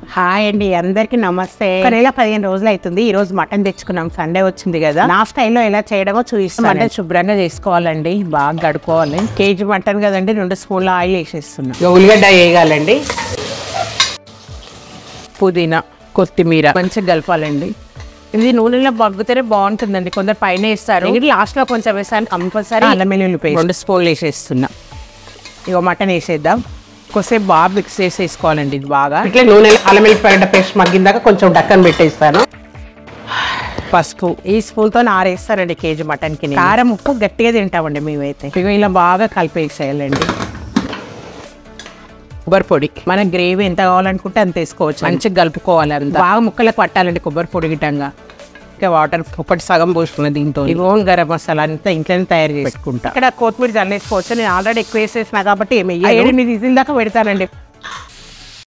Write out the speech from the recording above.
hi అండి అందరికి నమస్తే ఒక నెల పదిహేను రోజులు అవుతుంది ఈ రోజు మటన్ తెచ్చుకున్నాం సండే వచ్చింది కదా నా స్టైల్లో ఎలా చేయడమో చూపిస్తాం మటన్ శుభ్రంగా చేసుకోవాలండి బాగా గడుకోవాలి కేజీ మటన్ కదండి రెండు స్పూన్ల ఆయిల్ వేసేస్తున్నాం ఇక ఉల్లిగడ్డ వేయగాలండి పుదీనా కొత్తిమీర మంచిగా కలపాలండి ఇది నూనెలో బగ్గుతేనే బాగుంటుందండి కొందరు పైన వేస్తారు ఇది లాస్ట్ లో కొంచెం వేసాను కంపల్సరీ అల్లం వెల్లుల్లి పేస్ట్ రెండు స్పూన్లు వేసేస్తున్నా ఇక మటన్ వేసేద్దాం కొద్దిసేపు బాగా మిక్స్ చేసి వేసుకోవాలండి ఇది బాగా ఇట్లా నూనె అల్లం వెల్లిపాయ పేస్ట్ మగ్గిందాక కొంచెం డక్కన్ పెట్టేస్తాను పసుపు ఈ స్పూన్ తో ఆరేస్తారండి కేజీ మటన్ కి కారం ఉప్పు గట్టిగా తింటామండి మేమైతే ఇక ఇలా బాగా కలిపేసేయాలండి కొబ్బరి పొడి మన గ్రేవీ ఎంత కావాలనుకుంటే అంత వేసుకోవచ్చు మంచిగా కలుపుకోవాలి అంత బాగా ముక్కలకు పట్టాలండి కొబ్బరి పొడి గిట్టంగా ఇంకా వాటర్ ఒకటి సగం పోసుకున్న దీంతో ఇది ఓన్ గరం మసాలా అంతా ఇంట్లోనే తయారు చేసుకుంటా ఇక్కడ కొత్తిమీర జల్లేసుకోవచ్చు నేను ఆల్రెడీ ఎక్కువ వేసేసిన కాబట్టి ఏమి ఏడు ఎనిమిది విజిల్ దాకా పెడతానండి